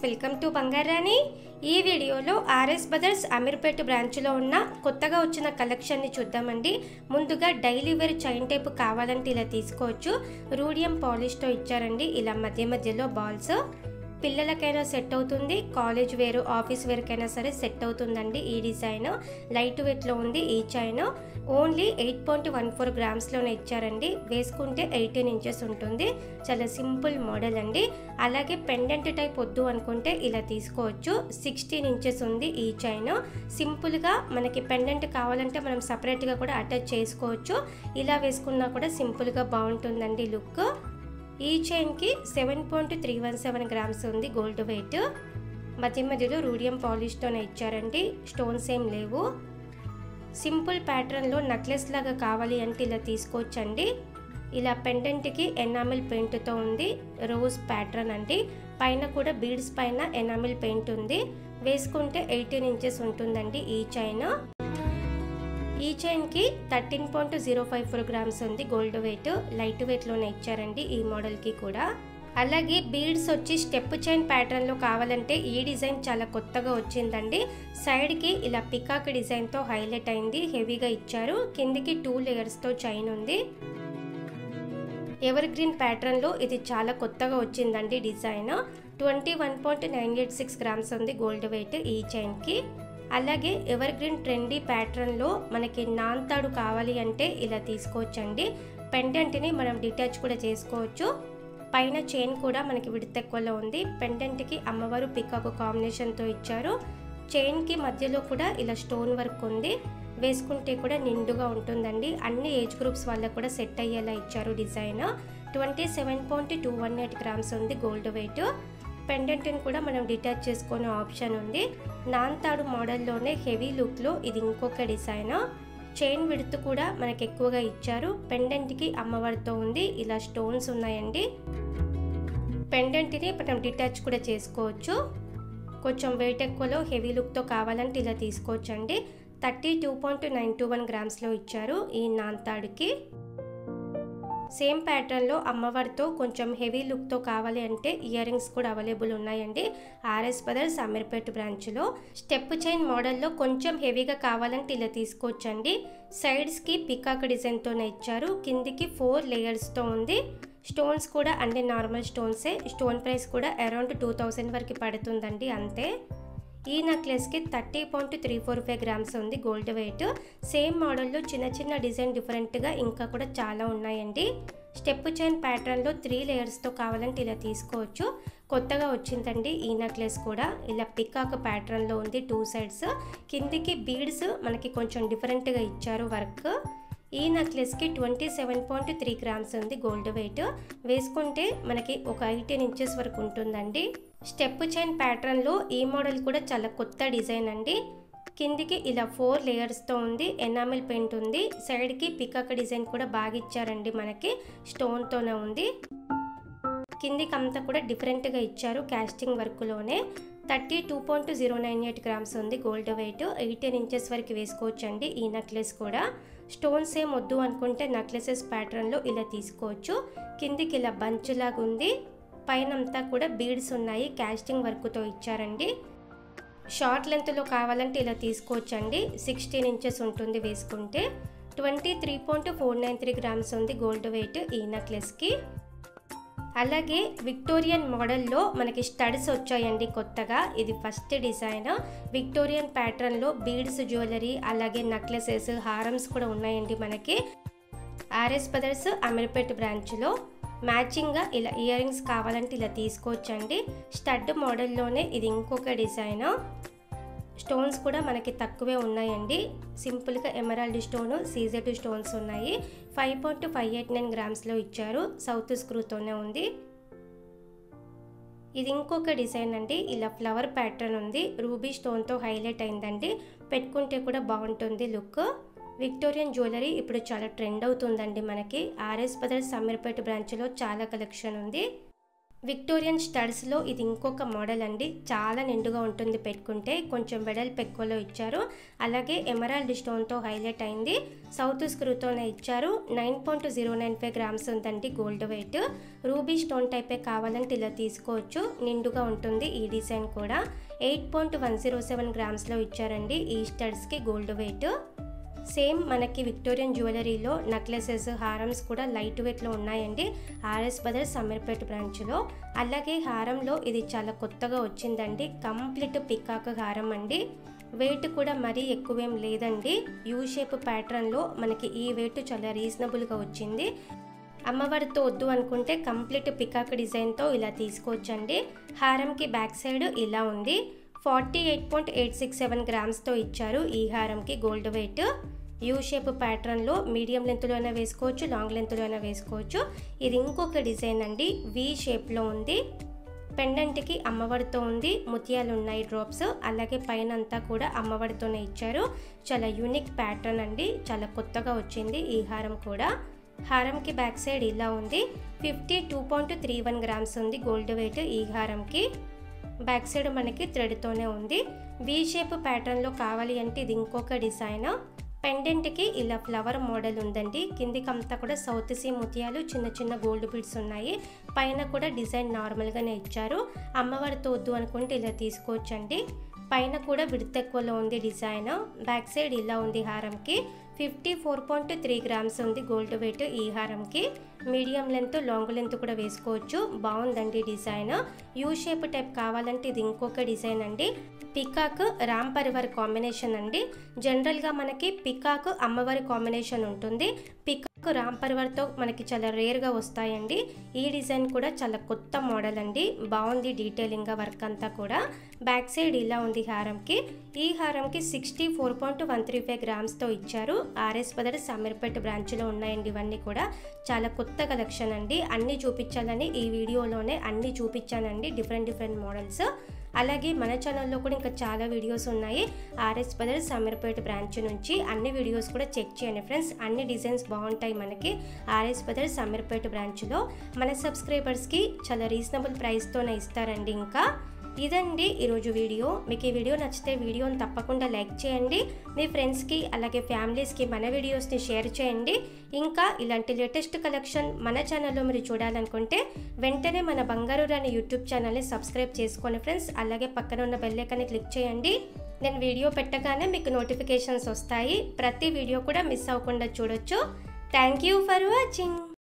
welcome to బంగారాణి ఈ వీడియోలో RS Brothers Ameerpet బ్రాంచ్లో ఉన్న కొత్తగా వచ్చిన కలెక్షన్ని చూద్దామండి ముందుగా డైలీ వేర్ చైన్ టైప్ కావాలంటే ఇలా తీసుకోవచ్చు రూడియం పాలిష్తో ఇచ్చారండి ఇలా మధ్య మధ్యలో బాల్స్ పిల్లలకైనా సెట్ అవుతుంది కాలేజ్ వేరు ఆఫీస్ వేర్కైనా సరే సెట్ అవుతుందండి ఈ డిజైన్ లైట్ వెయిట్లో ఉంది ఈ chain only eight point one four గ్రామ్స్లోనే ఇచ్చారండి వేసుకుంటే ఎయిటీన్ ఇంచెస్ ఉంటుంది చాలా సింపుల్ మోడల్ అండి అలాగే పెండెంట్ టైప్ వద్దు అనుకుంటే ఇలా తీసుకోవచ్చు సిక్స్టీన్ ఇంచెస్ ఉంది ఈ చైన్ సింపుల్గా మనకి పెండెంట్ కావాలంటే మనం సపరేట్గా కూడా అటాచ్ చేసుకోవచ్చు ఇలా వేసుకున్నా కూడా సింపుల్గా బాగుంటుందండి లుక్ ఈ చైన్కి seven point three one seven grams ఉంది గోల్డ్ వెయిట్ మధ్య మధ్యలో రూడియం పాలిష్తోనే ఇచ్చారండి స్టోన్స్ ఏం లేవు సింపుల్ ప్యాటర్న్లో నెక్లెస్ లాగా కావాలి అంటే ఇలా తీసుకోవచ్చండి ఇలా పెండెంట్కి ఎనామిల్ పెయింట్తో ఉంది రోజ్ ప్యాటర్న్ అండి పైన కూడా బీడ్స్ పైన ఎనామిల్ పెయింట్ ఉంది వేసుకుంటే ఎయిటీన్ ఇంచెస్ ఉంటుందండి ఈ చైన్ ఈ చైన్కి thirteen point zero five four grams ఉంది గోల్డ్ వెయిట్ లైట్ వెయిట్లోనే ఇచ్చారండి ఈ మోడల్కి కూడా అలాగే బీడ్స్ వచ్చి స్టెప్ చైన్ ప్యాటర్న్లో కావాలంటే ఈ డిజైన్ చాలా కొత్తగా వచ్చిందండి సైడ్కి ఇలా పికాక్ డిజైన్తో హైలైట్ అయింది హెవీగా ఇచ్చారు కిందికి టూ లేయర్స్తో చైన్ ఉంది ఎవర్ గ్రీన్ ప్యాటర్న్లో ఇది చాలా కొత్తగా వచ్చిందండి design twenty one point nine eight six grams ఉంది గోల్డ్ వెయిట్ ఈ చైన్కి అలాగే ఎవర్ గ్రీన్ ట్రెండీ ప్యాటర్న్లో మనకి నాంతాడు కావాలి అంటే ఇలా తీసుకోవచ్చండి పెండెంట్ని మనం డిటాచ్ కూడా చేసుకోవచ్చు పైన చైన్ కూడా మనకి విడత ఎక్కువలో ఉంది పెండెంట్కి అమ్మవారు పికాకు కాంబినేషన్తో ఇచ్చారు చైన్కి మధ్యలో కూడా ఇలా స్టోన్ వర్క్ ఉంది వేసుకుంటే కూడా నిండుగా ఉంటుందండి అన్ని ఏజ్ గ్రూప్స్ వాళ్ళకు కూడా సెట్ అయ్యేలా ఇచ్చారు design twenty seven point two one eight grams ఉంది గోల్డ్ వెయిట్ పెండెంట్ని కూడా మనం డిటాచ్ చేసుకునే ఆప్షన్ ఉంది నాన్ తాడు మోడల్లోనే హెవీ లుక్లో ఇది ఇంకొక డిజైన్ చైన్ విడుతు కూడా మనకి ఎక్కువగా ఇచ్చారు పెండెంట్కి అమ్మవారితో ఉంది ఇలా స్టోన్స్ ఉన్నాయండి పెండెంట్ని మనం డిటాచ్ కూడా చేసుకోవచ్చు కొంచెం వెయిట్ ఎక్కువలో హెవీ లుక్తో కావాలంటే ఇలా తీసుకోవచ్చండి thirty two point nine two one గ్రామ్స్లో ఇచ్చారు ఈ నాంతాడుకి సేమ్ ప్యాటర్న్లో అమ్మవారితో కొంచెం హెవీ లుక్తో కావాలి అంటే ఇయర్ రింగ్స్ కూడా అవైలబుల్ ఉన్నాయండి ఆర్ఎస్ బ్రదర్స్ అమీర్పేట్ బ్రాంచ్లో స్టెప్ చైన్ మోడల్లో కొంచెం హెవీగా కావాలంటే ఇలా తీసుకోవచ్చండి సైడ్స్కి పికాక్ డిజైన్తోనే ఇచ్చారు కిందికి ఫోర్ లేయర్స్తో ఉంది స్టోన్స్ కూడా అన్ని నార్మల్ స్టోన్సే స్టోన్ ప్రైస్ కూడా అరౌండ్ టూ థౌజండ్ వరకు పడుతుందండి అంతే ఈ నెక్లెస్కి thirty point three four five grams ఉంది గోల్డ్ వెయిట్ సేమ్ మోడల్లో చిన్న చిన్న డిజైన్ డిఫరెంట్గా ఇంకా కూడా చాలా ఉన్నాయండి స్టెప్ చైన్ ప్యాటర్న్లో త్రీ లేయర్స్తో కావాలంటే ఇలా తీసుకోవచ్చు కొత్తగా వచ్చిందండి ఈ నెక్లెస్ కూడా ఇలా పికాక్ ప్యాటర్న్లో ఉంది టూ సైడ్స్ కిందికి బీడ్స్ మనకి కొంచెం డిఫరెంట్గా ఇచ్చారు వర్క్ ఈ నెక్లెస్కి twenty seven point three grams ఉంది గోల్డ్ వెయిట్ వేసుకుంటే మనకి ఒక ఎయిటీన్ ఇంచెస్ వరకు ఉంటుందండి స్టెప్ చైన్ ప్యాటర్న్లో ఈ మోడల్ కూడా చాలా కొత్త డిజైన్ అండి కిందికి ఇలా ఫోర్ లేయర్స్తో ఉంది ఎనామిల్ పెయింట్ ఉంది సైడ్కి పికాక్ డిజైన్ కూడా బాగా ఇచ్చారండి మనకి స్టోన్తోనే ఉంది కిందికి అంతా కూడా డిఫరెంట్గా ఇచ్చారు క్యాస్టింగ్ వర్క్లోనే thirty two point zero nine eight grams ఉంది గోల్డ్ వెయిట్ ఎయిటీన్ ఇంచెస్ వరకు వేసుకోవచ్చండి ఈ నెక్లెస్ కూడా స్టోన్స్ ఏం వద్దు అనుకుంటే నెక్లెసెస్ ప్యాటర్న్లో ఇలా తీసుకోవచ్చు కిందికి ఇలా బంచ్ లాగా ఉంది పైన అంతా కూడా బీడ్స్ ఉన్నాయి క్యాస్టింగ్ వర్క్తో ఇచ్చారండి షార్ట్ లెంత్లో కావాలంటే ఇలా తీసుకోవచ్చండి సిక్స్టీన్ ఇంచెస్ ఉంటుంది వేసుకుంటే twenty three point four nine three grams ఉంది గోల్డ్ వెయిట్ ఈ నెక్లెస్కి అలాగే విక్టోరియన్ మోడల్లో మనకి స్టడ్స్ వచ్చాయండి కొత్తగా ఇది ఫస్ట్ డిజైన్ విక్టోరియన్ ప్యాటర్న్లో బీడ్స్ జ్యువెలరీ అలాగే నెక్లెసెస్ హారమ్స్ కూడా ఉన్నాయండి మనకి ఆర్ఎస్ బ్రదర్స్ అమీర్పేట్ బ్రాంచ్లో మ్యాచింగ్గా ఇలా ఇయర్ రింగ్స్ కావాలంటే ఇలా తీసుకోవచ్చండి స్టడ్ మోడల్లోనే ఇది ఇంకొక డిజైన్ స్టోన్స్ కూడా మనకి తక్కువే ఉన్నాయండి సింపుల్గా ఎమరాల్డ్ స్టోన్ సీజెడ్ స్టోన్స్ ఉన్నాయి five point five eight nine గ్రామ్స్లో ఇచ్చారు సౌత్ స్క్రూతోనే ఉంది ఇది ఇంకొక డిజైన్ అండి ఇలా ఫ్లవర్ ప్యాటర్న్ ఉంది రూబీ స్టోన్తో హైలైట్ అయిందండి పెట్టుకుంటే కూడా బాగుంటుంది లుక్ విక్టోరియన్ జ్యువెలరీ ఇప్పుడు చాలా ట్రెండ్ అవుతుందండి మనకి ఆర్ఎస్ బ్రదర్స్ అమీర్పేట బ్రాంచ్లో చాలా కలెక్షన్ ఉంది విక్టోరియన్ స్టడ్స్లో ఇది ఇంకొక మోడల్ అండి చాలా నిండుగా ఉంటుంది పెట్టుకుంటే కొంచెం వెడల్పు ఎక్కువలో ఇచ్చారు అలాగే ఎమరాల్డ్ స్టోన్తో హైలైట్ అయింది సౌత్ స్క్రూతోనే ఇచ్చారు nine point zero nine five grams ఉందండి గోల్డ్ వెయిట్ రూబీ స్టోన్ టైపే కావాలంటే ఇలా తీసుకోవచ్చు నిండుగా ఉంటుంది ఈ డిజైన్ కూడా eight point one zero seven గ్రామ్స్లో ఇచ్చారండి ఈ స్టడ్స్కి గోల్డ్ వెయిట్ సేమ్ మనకి విక్టోరియన్ జ్యువెలరీలో నెక్లెసెస్ హారమ్స్ కూడా లైట్ వెయిట్లో ఉన్నాయండి ఆర్ఎస్ బదర్స్ అమీర్పేట్ బ్రాంచ్లో అలాగే హారంలో ఇది చాలా కొత్తగా వచ్చిందండి కంప్లీట్ పికాక్ హారం అండి వెయిట్ కూడా మరీ ఎక్కువేం లేదండి యూ షేప్ ప్యాటర్న్లో మనకి ఈ వెయిట్ చాలా రీజనబుల్గా వచ్చింది అమ్మవారితో వద్దు అనుకుంటే కంప్లీట్ పికాక్ డిజైన్తో ఇలా తీసుకోవచ్చండి హారంకి బ్యాక్ సైడ్ ఇలా ఉంది forty eight point eight six seven గ్రామ్స్తో ఇచ్చారు ఈ హారంకి గోల్డ్ వెయిట్ యూ షేప్ ప్యాటర్న్లో మీడియం లెంత్లోనే వేసుకోవచ్చు లాంగ్ లెంత్లోనే వేసుకోవచ్చు ఇది ఇంకొక డిజైన్ అండి వి షేప్లో ఉంది పెండెంట్కి అమ్మవారితో ఉంది ముత్యాలు ఉన్నాయి డ్రాప్స్ అలాగే పైన అంతా కూడా అమ్మవారితోనే ఇచ్చారు చాలా యూనిక్ ప్యాటర్న్ అండి చాలా కొత్తగా వచ్చింది ఈ హారం కూడా హారంకి బ్యాక్ సైడ్ ఇలా ఉంది fifty two point three one grams ఉంది గోల్డ్ వెయిట్ ఈ హారంకి బ్యాక్ సైడ్ మనకి థ్రెడ్తోనే ఉంది వీ షేప్ ప్యాటర్న్లో కావాలి అంటే ఇది ఇంకొక డిజైన్ పెండెంట్కి ఇలా ఫ్లవర్ మోడల్ ఉందండి కిందికి అంతా కూడా సౌత్ సీ ముత్యాలు చిన్న చిన్న గోల్డ్ బిడ్స్ ఉన్నాయి పైన కూడా డిజైన్ నార్మల్గానే ఇచ్చారు అమ్మవారితో వద్దు అనుకుంటే ఇలా తీసుకోవచ్చండి పైన కూడా విడత ఎక్కువలో ఉంది డిజైన్ బ్యాక్ సైడ్ ఇలా ఉంది హారంకి fifty four point three grams ఉంది గోల్డ్ వెయిట్ ఈ హారంకి మీడియం లెంత్ లాంగ్ లెంత్ కూడా వేసుకోవచ్చు బాగుందండి డిజైన్ యూ షేప్ టైప్ కావాలంటే ఇది ఇంకొక డిజైన్ అండి పికాక్ రామ్ పరివార్ కాంబినేషన్ అండి జనరల్గా మనకి పికాక్ అమ్మవారి కాంబినేషన్ ఉంటుంది పికాక్ రామ్ పరివార్తో మనకి చాలా రేర్గా వస్తాయండి ఈ డిజైన్ కూడా చాలా కొత్త మోడల్ అండి బాగుంది డీటెయిలింగ్గా వర్క్ అంతా కూడా బ్యాక్ సైడ్ ఇలా ఉంది హారంకి ఈ హారంకి sixty four point one three five గ్రామ్స్తో ఇచ్చారు ఆర్ఎస్ బదర్ సమీర్పేట బ్రాంచ్లో ఉన్నాయండి ఇవన్నీ కూడా చాలా కొత్త కలెక్షన్ అండి అన్నీ చూపించాలని ఈ వీడియోలోనే అన్నీ చూపించానండి డిఫరెంట్ డిఫరెంట్ మోడల్స్ అలాగే మన ఛానల్లో కూడా ఇంకా చాలా వీడియోస్ ఉన్నాయి ఆర్ఎస్ బదర్ సమీర్పేట బ్రాంచ్ నుంచి అన్ని వీడియోస్ కూడా చెక్ చేయండి ఫ్రెండ్స్ అన్ని డిజైన్స్ బాగుంటాయి మనకి ఆర్ఎస్ బదర్ సమీర్పేట బ్రాంచ్లో మన సబ్స్క్రైబర్స్కి చాలా రీజనబుల్ ప్రైస్తోనే ఇస్తారండి ఇంకా ఇదండి ఈరోజు వీడియో మీకు ఈ వీడియో నచ్చితే వీడియోని తప్పకుండా లైక్ చేయండి మీ ఫ్రెండ్స్కి అలాగే ఫ్యామిలీస్కి మన వీడియోస్ని షేర్ చేయండి ఇంకా ఇలాంటి లేటెస్ట్ కలెక్షన్ మన ఛానల్లో మీరు చూడాలనుకుంటే వెంటనే మన బంగారు రాని యూట్యూబ్ ఛానల్ని సబ్స్క్రైబ్ చేసుకోండి ఫ్రెండ్స్ అలాగే పక్కన ఉన్న బెల్ ఐకాన్ని క్లిక్ చేయండి నేను వీడియో పెట్టగానే మీకు నోటిఫికేషన్స్ వస్తాయి ప్రతి వీడియో కూడా మిస్ అవ్వకుండా చూడొచ్చు థ్యాంక్ యూ ఫర్ వాచింగ్